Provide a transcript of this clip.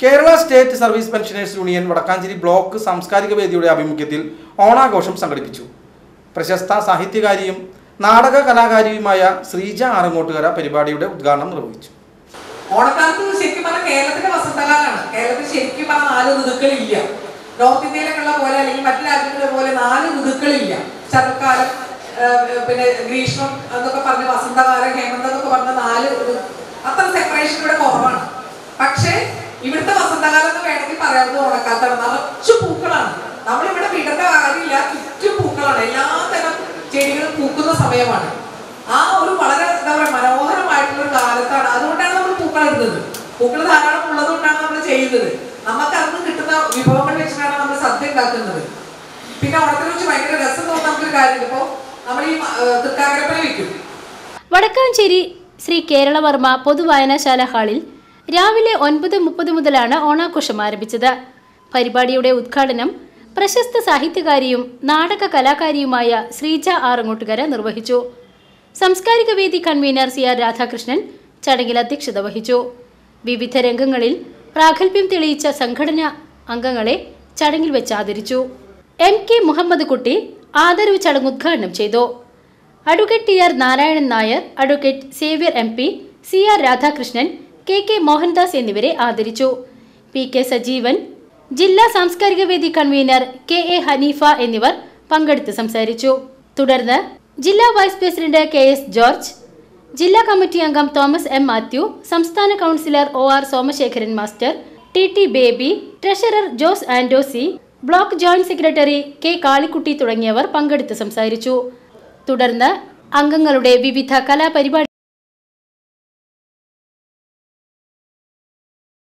Kerala state service pensioners union Vadakkanchery block സാംസ്കാരിക വേദിയുടെ ആഭിമുഖ്യത്തിൽ ഓണാഘോഷം സംഘടിപ്പിച്ചു പ്രശസ്ത സാഹിത്യകാരിയും നാടക കലാകാരിയുമായ ശ്രീജ ആറങ്ങോട്ടുകര പരിപാടിയുടെ ഉദ്ഘാടനം നിർവഹിച്ചു ഓണക്കാലത്ത് ശരിക്കും പറഞ്ഞാൽ കേരളത്തിന്റെ വസന്തകാലമാണ് കേരളത്തിൽ ശരിക്കും പറഞ്ഞാൽ നാല് ഋതുക്കളില്ല നോർത്ത് ഇന്ത്യയിലൊക്കെയുള്ള പോലെ അല്ലെങ്കിൽ മറ്റു രാജ്യങ്ങളിലെ പോലെ നാല് ഋതുക്കളില്ല ശരത്കാലം ആ, പിന്നെ ഗ്രീഷ്മം എന്നൊക്കെ പറഞ്ഞ് വസന്തകാലം ഹേമന്തം എന്നൊക്കെ പറഞ്ഞ നാല് ഋതു അത്ര സെപ്പറേഷൻ ഇവിടെ കുറവാണ് പക്ഷേ ഇവിടുത്തെ വസന്തകാലം എന്ന് വേണമെങ്കിൽ പറയാവുന്നത് ഓണക്കാലത്താണ് നിറച്ചു പൂക്കളാണ് നമ്മളിവിടെ വിടേണ്ട കാര്യമില്ല ചുറ്റും പൂക്കളാണ് എല്ലാ തരം ചെടികളും പൂക്കുന്ന സമയമാണ് ആ ഒരു വളരെ എന്താ പറയുക മനോഹരമായിട്ടുള്ള ഒരു കാലത്താണ് അതുകൊണ്ടാണ് നമ്മൾ പൂക്കൾ ഇടുന്നത് പൂക്കൾ ധാരാളം ഉള്ളത് കൊണ്ടാണ് നമ്മൾ ചെയ്യുന്നത് നമുക്ക് അതിന് കിട്ടുന്ന വിഭവങ്ങൾ വെച്ചിട്ടാണ് നമ്മൾ സദ്യ ഉണ്ടാക്കുന്നത് പിന്നെ ഓണത്തിനെ കുറിച്ച് ഭയങ്കര രസം തോന്നുന്ന നമുക്കൊരു കാര്യമുണ്ട് ഇപ്പോൾ നമ്മൾ ഈ ഏഹ്, തൃക്കാക്കരപ്പന വെക്കും വടക്കാഞ്ചേരി ശ്രീ കേരളവർമ്മ പൊതുവായനശാല ഹാളിൽ രാവിലെ ഒൻപത് മുപ്പത് മുതലാണ് ഓണാഘോഷം ആരംഭിച്ചത് പരിപാടിയുടെ ഉദ്ഘാടനം പ്രശസ്ത സാഹിത്യകാരിയും നാടക കലാകാരിയുമായ ശ്രീജ ആറങ്ങോട്ടുകര നിർവഹിച്ചു സാംസ്കാരിക വേദി കൺവീനർ സി ആർ രാധാകൃഷ്ണൻ ചടങ്ങിൽ അധ്യക്ഷത വഹിച്ചു വിവിധ രംഗങ്ങളിൽ പ്രാഗൽഭ്യം തെളിയിച്ച സംഘടനാ അംഗങ്ങളെ ചടങ്ങിൽ വെച്ച് ആദരിച്ചു എം കെ മുഹമ്മദ് കുട്ടി ആദരവ് ചടങ്ങ് ഉദ്ഘാടനം ചെയ്തു advocate T R Narayanan Nair advocate Xavier M P C R Radhakrishnan K K Mohandas എന്നിവരെ ആദരിച്ചു പി കെ സജീവൻ ജില്ലാ സാംസ്കാരിക വേദി കൺവീനർ കെ എ ഹനീഫ എന്നിവർ പങ്കെടുത്ത് സംസാരിച്ചു തുടർന്ന് ജില്ലാ vice president K S George ജില്ലാ കമ്മിറ്റി അംഗം തോമസ് എം മാത്യു സംസ്ഥാന councillor O R Somasekharan master T T Baby treasurer Jose ആൻഡോസി block joint secretary K Kalikutty തുടങ്ങിയവർ പങ്കെടുത്ത് സംസാരിച്ചു തുടർന്ന് അംഗങ്ങളുടെ വിവിധ കലാപരിപാടി